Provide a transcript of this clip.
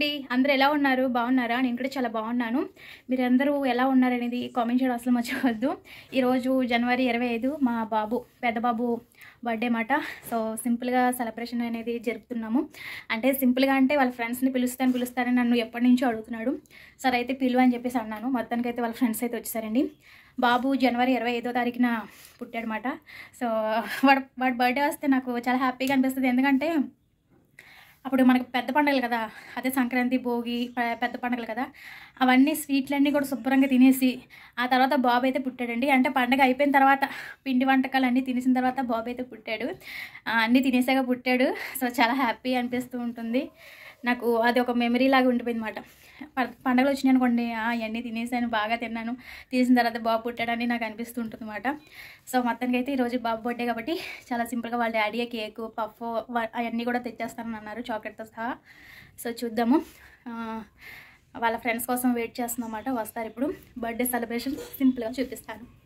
అండి అందరూ ఎలా ఉన్నారు బాగున్నారా నేను కూడా చాలా బాగున్నాను మీరందరూ ఎలా ఉన్నారనేది కామెంట్ చేయడం అసలు మర్చిపోవద్దు ఈరోజు జనవరి ఇరవై ఐదు మా బాబు పెద్ద బాబు బర్త్డే మాట సో సింపుల్గా సెలబ్రేషన్ అనేది జరుపుతున్నాము అంటే సింపుల్గా అంటే వాళ్ళ ఫ్రెండ్స్ని పిలుస్తాను పిలుస్తారని నన్ను ఎప్పటి నుంచో అడుగుతున్నాడు సరే అయితే పిలువ అని చెప్పేసి అన్నాను మొత్తానికి అయితే వాళ్ళ ఫ్రెండ్స్ అయితే వచ్చేసారండి బాబు జనవరి ఇరవై ఐదో తారీఖున పుట్టాడనమాట సో వాడు వాడి బర్త్డే వస్తే నాకు చాలా హ్యాపీగా అనిపిస్తుంది ఎందుకంటే అప్పుడు మనకి పెద్ద పండుగలు కదా అదే సంక్రాంతి భోగి పె- పెద్ద పండుగలు కదా అవన్నీ స్వీట్లన్నీ కూడా శుభ్రంగా తినేసి ఆ తర్వాత బాబు అయితే పుట్టాడండి అంటే పండగ అయిపోయిన తర్వాత పిండి వంటకాలు అన్నీ తినేసిన తర్వాత బాబు అయితే పుట్టాడు ఆ, అన్నీ తినేసాక పుట్టాడు సో చాలా హ్యాపీ అనిపిస్తూ ఉంటుంది నాకు అది ఒక మెమరీ లాగా ఉండిపోయింది అనమాట పండుగలు వచ్చినాయి అనుకోండి ఆ, అవన్నీ తినేసాను బాగా తిన్నాను తీసిన తర్వాత బాబు పుట్టాడని నాకు అనిపిస్తూ ఉంటుంది అనమాట సో మొత్తానికి అయితే ఈరోజు బాబు బర్త్డే కాబట్టి చాలా సింపుల్గా వాళ్ళ డాడీ కేక్ పఫ్ అవన్నీ కూడా తెచ్చేస్తానని అన్నారు చాక్లెట్తో సహా సో చూద్దాము ఆ, వాళ్ళ ఫ్రెండ్స్ కోసం వెయిట్ చేస్తున్నమాట వస్తారు ఇప్పుడు బర్త్డే సెలబ్రేషన్ సింపుల్గా చూపిస్తాను